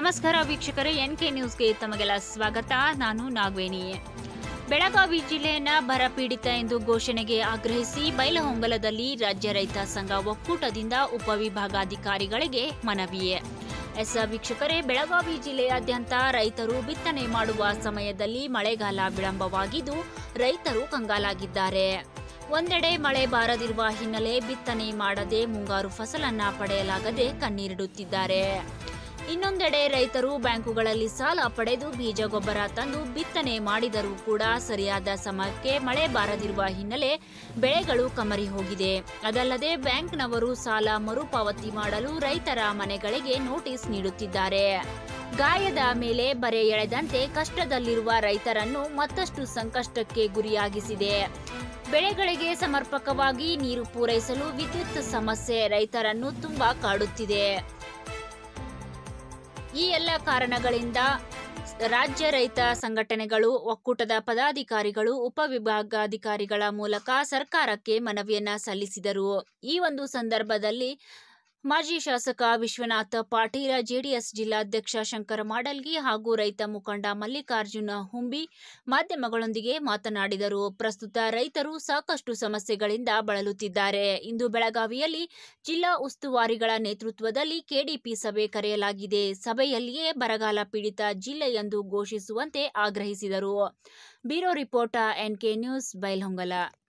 ನಮಸ್ಕಾರ ವೀಕ್ಷಕರೇ N K ನ್ಯೂಸ್ಗೆ ತಮಗೆಲ್ಲ ಸ್ವಾಗತ ನಾನು ನಾಗವೇಣಿ ಬೆಳಗಾವಿ ಜಿಲ್ಲೆಯನ್ನ ಬರಪೀಡಿತ ಎಂದು ಘೋಷಣೆಗೆ ಆಗ್ರಹಿಸಿ ಬೈಲಹೊಂಗಲದಲ್ಲಿ ರಾಜ್ಯ ರೈತ ಸಂಘ ಒಕ್ಕೂಟದಿಂದ ಉಪವಿಭಾಗಾಧಿಕಾರಿಗಳಿಗೆ ಮನವಿ ಎಸ್ ವೀಕ್ಷಕರೇ ಬೆಳಗಾವಿ ಜಿಲ್ಲೆಯಾದ್ಯಂತ ರೈತರು ಬಿತ್ತನೆ ಮಾಡುವ ಸಮಯದಲ್ಲಿ ಮಳೆಗಾಲ ವಿಳಂಬವಾಗಿದ್ದು ರೈತರು ಕಂಗಾಲಾಗಿದ್ದಾರೆ ಒಂದೆಡೆ ಮಳೆ ಬಾರದಿರುವ ಹಿನ್ನೆಲೆ ಬಿತ್ತನೆ ಮಾಡದೆ ಮುಂಗಾರು ಫಸಲನ್ನ ಪಡೆಯಲಾಗದೆ ಕಣ್ಣೀರಿಡುತ್ತಿದ್ದಾರೆ ಇನ್ನೊಂದೆಡೆ ರೈತರು ಬ್ಯಾಂಕುಗಳಲ್ಲಿ ಸಾಲ ಪಡೆದು ಬೀಜ ಗೊಬ್ಬರ ತಂದು ಬಿತ್ತನೆ ಮಾಡಿದರೂ ಕೂಡ ಸರಿಯಾದ ಸಮಯಕ್ಕೆ ಮಳೆ ಬಾರದಿರುವ ಹಿನ್ನೆಲೆ ಬೆಳೆಗಳು ಕಮರಿ ಹೋಗಿದೆ ಅದಲ್ಲದೆ ಬ್ಯಾಂಕ್ನವರು ಸಾಲ ಮರುಪಾವತಿ ಮಾಡಲು ರೈತರ ಮನೆಗಳಿಗೆ ನೋಟಿಸ್ ನೀಡುತ್ತಿದ್ದಾರೆ ಗಾಯದ ಮೇಲೆ ಬರೆ ಎಳೆದಂತೆ ಕಷ್ಟದಲ್ಲಿರುವ ರೈತರನ್ನು ಮತ್ತಷ್ಟು ಸಂಕಷ್ಟಕ್ಕೆ ಗುರಿಯಾಗಿಸಿದೆ ಬೆಳೆಗಳಿಗೆ ಸಮರ್ಪಕವಾಗಿ ನೀರು ಪೂರೈಸಲು ವಿದ್ಯುತ್ ಸಮಸ್ಯೆ ರೈತರನ್ನು ತುಂಬಾ ಕಾಡುತ್ತಿದೆ ಈ ಎಲ್ಲ ಕಾರಣಗಳಿಂದ ರಾಜ್ಯ ರೈತ ಸಂಘಟನೆಗಳು ಒಕ್ಕೂಟದ ಪದಾಧಿಕಾರಿಗಳು ಉಪವಿಭಾಗಾಧಿಕಾರಿಗಳ ಮೂಲಕ ಸರ್ಕಾರಕ್ಕೆ ಮನವಿಯನ್ನ ಸಲ್ಲಿಸಿದರು ಈ ಒಂದು ಸಂದರ್ಭದಲ್ಲಿ ಮಾಜಿ ಶಾಸಕ ವಿಶ್ವನಾಥ ಪಾಟೀಲ ಜೆಡಿಎಸ್ ಜಿಲ್ಲಾಧ್ಯಕ್ಷ ಶಂಕರ ಮಾಡಲ್ಗಿ ಹಾಗೂ ರೈತ ಮುಖಂಡ ಮಲ್ಲಿಕಾರ್ಜುನ ಹುಂಬಿ ಮಾಧ್ಯಮಗಳೊಂದಿಗೆ ಮಾತನಾಡಿದರು ಪ್ರಸ್ತುತ ರೈತರು ಸಾಕಷ್ಟು ಸಮಸ್ಯೆಗಳಿಂದ ಬಳಲುತ್ತಿದ್ದಾರೆ ಇಂದು ಬೆಳಗಾವಿಯಲ್ಲಿ ಜಿಲ್ಲಾ ಉಸ್ತುವಾರಿಗಳ ನೇತೃತ್ವದಲ್ಲಿ ಕೆಡಿಪಿ ಸಭೆ ಕರೆಯಲಾಗಿದೆ ಸಭೆಯಲ್ಲಿಯೇ ಬರಗಾಲ ಪೀಡಿತ ಜಿಲ್ಲೆ ಎಂದು ಘೋಷಿಸುವಂತೆ ಆಗ್ರಹಿಸಿದರು ಬ್ಯೂರೋ ರಿಪೋರ್ಟ ಎನ್ಕೆ ನ್ಯೂಸ್ ಬೈಲ್ಹೊಂಗಲ